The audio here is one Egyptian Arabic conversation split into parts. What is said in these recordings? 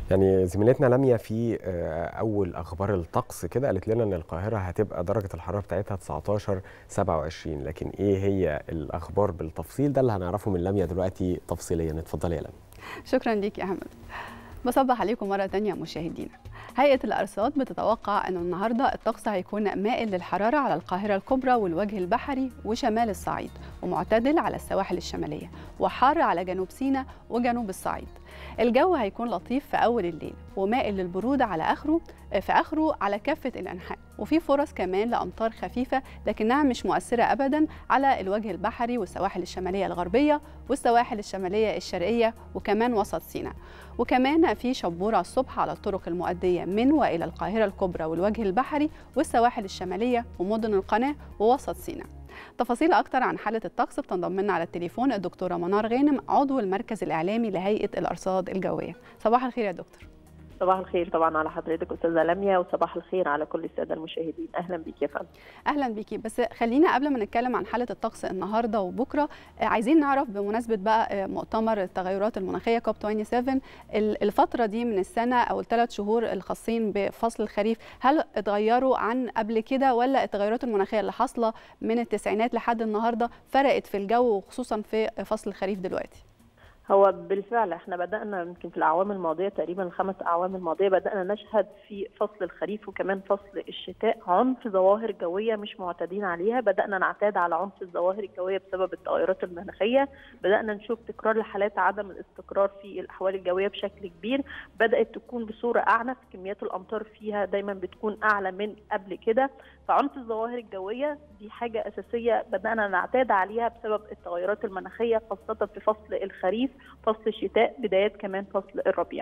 يعني زميلتنا لميا في اول اخبار الطقس كده قالت لنا ان القاهره هتبقى درجه الحراره بتاعتها 19 27 لكن ايه هي الاخبار بالتفصيل ده اللي هنعرفه من لميا دلوقتي تفصيليا اتفضلي يا لميا شكرا ليك يا احمد بصبح عليكم مرة تانية مشاهدينا هيئة الأرصاد بتتوقع أن النهاردة الطقس هيكون مائل للحرارة على القاهرة الكبرى والوجه البحري وشمال الصعيد ومعتدل على السواحل الشمالية وحار على جنوب سيناء وجنوب الصعيد الجو هيكون لطيف في أول الليل ومائل للبرودة على آخره في آخره على كافة الأنحاء وفي فرص كمان لأمطار خفيفة لكنها مش مؤثرة أبدا على الوجه البحري والسواحل الشمالية الغربية والسواحل الشمالية الشرقية وكمان وسط سيناء وكمان في شبورة الصبح على الطرق المؤدية من وإلى القاهرة الكبرى والوجه البحري والسواحل الشمالية ومدن القناة ووسط سيناء تفاصيل أكتر عن حالة الطقس بتنضم لنا على التليفون الدكتورة منار غانم عضو المركز الإعلامي لهيئة الأرصاد الجوية صباح الخير يا دكتور صباح الخير طبعا على حضرتك استاذه لميا وصباح الخير على كل الساده المشاهدين اهلا بيك يا فندم اهلا بيكي بس خلينا قبل ما نتكلم عن حاله الطقس النهارده وبكره عايزين نعرف بمناسبه بقى مؤتمر التغيرات المناخيه كوب 27 الفتره دي من السنه او الثلاث شهور الخاصين بفصل الخريف هل اتغيروا عن قبل كده ولا التغيرات المناخيه اللي حاصله من التسعينات لحد النهارده فرقت في الجو وخصوصا في فصل الخريف دلوقتي هو بالفعل احنا بدانا يمكن في الاعوام الماضيه تقريبا الخمس اعوام الماضيه بدانا نشهد في فصل الخريف وكمان فصل الشتاء عنف ظواهر جويه مش معتادين عليها بدانا نعتاد على عنف الظواهر الجويه بسبب التغيرات المناخيه بدانا نشوف تكرار لحالات عدم الاستقرار في الاحوال الجويه بشكل كبير بدات تكون بصوره اعنف كميات الامطار فيها دايما بتكون اعلى من قبل كده فعنف الظواهر الجويه دي حاجه اساسيه بدانا نعتاد عليها بسبب التغيرات المناخيه خاصه في فصل الخريف فصل الشتاء بدايات كمان فصل الربيع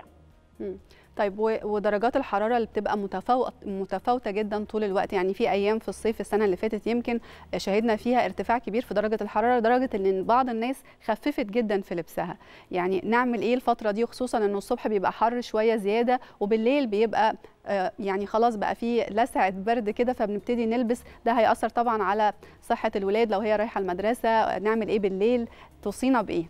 طيب ودرجات الحراره اللي بتبقى متفاوت متفاوته جدا طول الوقت يعني في ايام في الصيف السنه اللي فاتت يمكن شهدنا فيها ارتفاع كبير في درجه الحراره لدرجه ان بعض الناس خففت جدا في لبسها يعني نعمل ايه الفتره دي خصوصا انه الصبح بيبقى حر شويه زياده وبالليل بيبقى يعني خلاص بقى في لسعه برد كده فبنبتدي نلبس ده هياثر طبعا على صحه الولاد لو هي رايحه المدرسه نعمل ايه بالليل توصينا بايه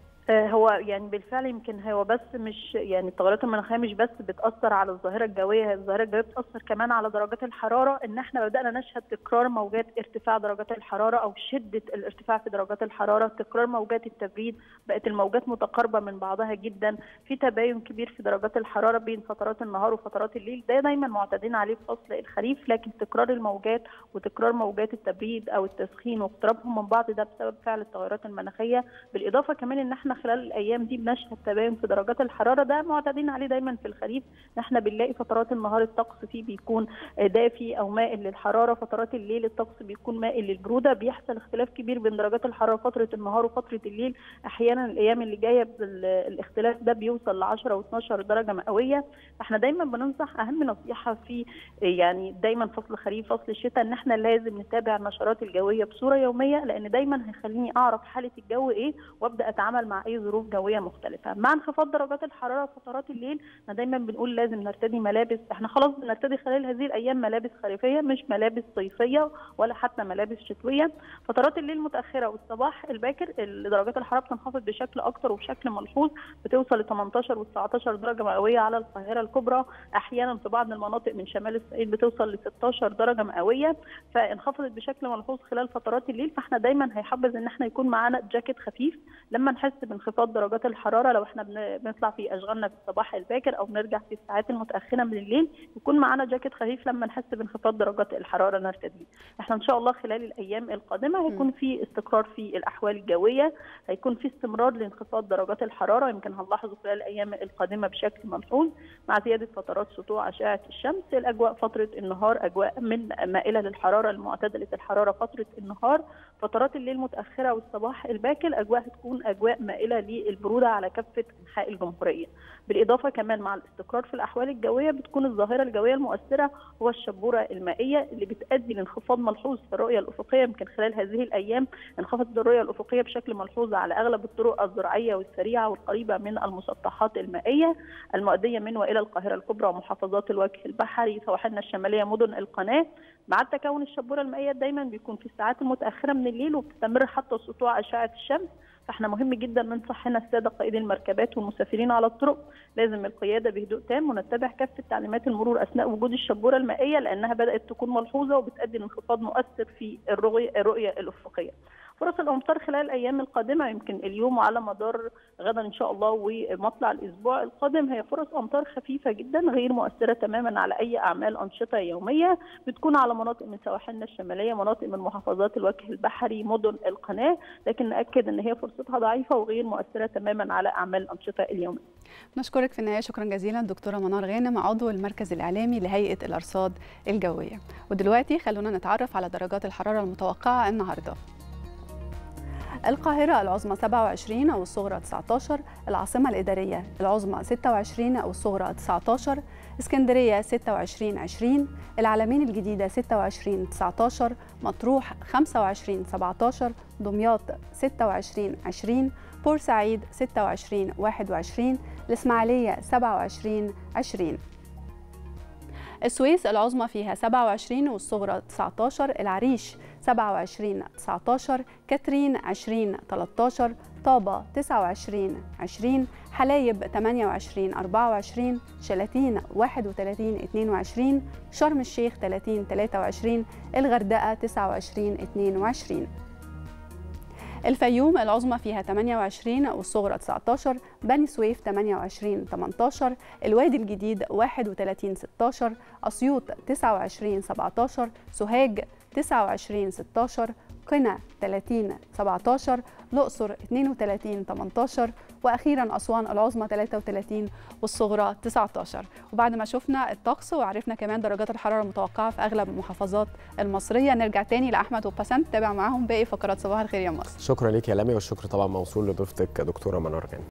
هو يعني بالفعل يمكن هو بس مش يعني التغيرات المناخيه مش بس بتاثر على الظاهره الجويه الظاهره الجويه بتاثر كمان على درجات الحراره ان احنا بدانا نشهد تكرار موجات ارتفاع درجات الحراره او شده الارتفاع في درجات الحراره تكرار موجات التبريد بقت الموجات متقاربه من بعضها جدا في تباين كبير في درجات الحراره بين فترات النهار وفترات الليل ده دايما معتادين عليه في فصل الخريف لكن تكرار الموجات وتكرار موجات التبريد او التسخين واقترابهم من بعض ده بسبب فعل التغيرات المناخيه بالاضافه كمان ان احنا خلال الايام دي بنشهد تباين في درجات الحراره ده معتادين عليه دايما في الخريف احنا بنلاقي فترات النهار الطقس فيه بيكون دافي او مائل للحراره فترات الليل الطقس بيكون مائل للبروده بيحصل اختلاف كبير بين درجات الحراره فتره النهار وفتره الليل احيانا الايام اللي جايه الاختلاف ده بيوصل ل 10 و12 درجه مئويه احنا دايما بننصح اهم نصيحه في يعني دايما فصل خريف فصل الشتاء ان احنا لازم نتابع النشرات الجويه بصوره يوميه لان دايما هيخليني اعرف حاله الجو ايه وابدا اتعامل مع اي ظروف جويه مختلفه مع انخفاض درجات الحراره فترات الليل احنا دايما بنقول لازم نرتدي ملابس احنا خلاص بنرتدي خلال هذه الايام ملابس خريفيه مش ملابس صيفيه ولا حتى ملابس شتويه فترات الليل المتاخره والصباح الباكر درجات الحراره بتنخفض بشكل اكتر وبشكل ملحوظ بتوصل ل 18 و 19 درجه مئويه على القاهره الكبرى احيانا في بعض المناطق من شمال الصعيد بتوصل ل 16 درجه مئويه فانخفضت بشكل ملحوظ خلال فترات الليل فاحنا دايما هيحبذ ان احنا يكون معانا جاكيت خفيف لما نحس بانخفاض درجات الحراره لو احنا بنطلع في اشغالنا في الصباح الباكر او بنرجع في الساعات المتاخره من الليل يكون معانا جاكيت خفيف لما نحس بانخفاض درجات الحراره نرتديه احنا ان شاء الله خلال الايام القادمه هيكون في استقرار في الاحوال الجويه هيكون في استمرار لانخفاض درجات الحراره يمكن هنلاحظه خلال الايام القادمه بشكل ملحوظ مع زياده فترات سطوع اشعه الشمس الاجواء فتره النهار اجواء من مائله للحراره المعتدله الحراره فتره النهار فترات الليل متاخره والصباح الباكر اجواء هتكون اجواء مائله للبروده على كافه انحاء الجمهوريه بالاضافه كمان مع الاستقرار في الاحوال الجويه بتكون الظاهره الجويه المؤثره هو الشبوره المائيه اللي بتؤدي لانخفاض ملحوظ في الرؤيه الافقيه يمكن خلال هذه الايام انخفضت الرؤيه الافقيه بشكل ملحوظ على اغلب الطرق الزراعيه والسريعه والقريبه من المسطحات المائيه المؤديه من والى القاهره الكبرى ومحافظات الوجه البحري سواحلنا الشماليه مدن القناه مع تكون الشبوره المائيه دايما بيكون في الساعات المتاخره من الليل وبتستمر حتى سطوع اشعه الشمس فاحنا مهم جدا ننصح هنا الساده قائدي المركبات والمسافرين على الطرق لازم القياده بهدوء تام ونتبع كافه تعليمات المرور اثناء وجود الشبوره المائيه لانها بدات تكون ملحوظه وبتؤدي لانخفاض مؤثر في الرؤيه الرؤيه الافقيه. فرص الامطار خلال الايام القادمه يمكن اليوم وعلى مدار غدا ان شاء الله ومطلع الاسبوع القادم هي فرص امطار خفيفه جدا غير مؤثره تماما على اي اعمال انشطه يوميه بتكون على مناطق من سواحلنا الشماليه مناطق من محافظات الوجه البحري مدن القناه لكن ناكد ان هي فرصتها ضعيفه وغير مؤثره تماما على اعمال الانشطه اليوميه نشكرك في النهايه شكرا جزيلا دكتوره منار غانم عضو المركز الاعلامي لهيئه الارصاد الجويه ودلوقتي خلونا نتعرف على درجات الحراره المتوقعه النهارده القاهرة العظمى 27 أو الصغرى 19 العاصمة الإدارية العظمى 26 أو الصغرى 19 اسكندرية 26 20 العلمين الجديدة 26 19 مطروح 25 17 دمياط 26 20 بورسعيد 26 21 الإسماعيلية 27 20 السويس العظمى فيها 27 والصغرى 19 العريش 27 19 كاترين 20 13 طابة 29 20 حلايب 28 24 شلاتين 31 22 شرم الشيخ 30 23 الغردقة 29 22 الفيوم العظمى فيها 28 والصغرى 19 بني سويف 28 18 الوادي الجديد 31 16 أسيوط 29 17 سوهاج 29 16 قنا 30 17 الأقصر 32 18 وأخيرا أسوان العظمى 33 والصغرى 19 وبعد ما شفنا الطقس وعرفنا كمان درجات الحرارة المتوقعة في أغلب المحافظات المصرية نرجع تاني لأحمد وبسنت تابع معاهم باقي فقرات صباح الخير يا مصر شكرا ليك يا لمي والشكر طبعا موصول لضيفتك دكتوره منار غانم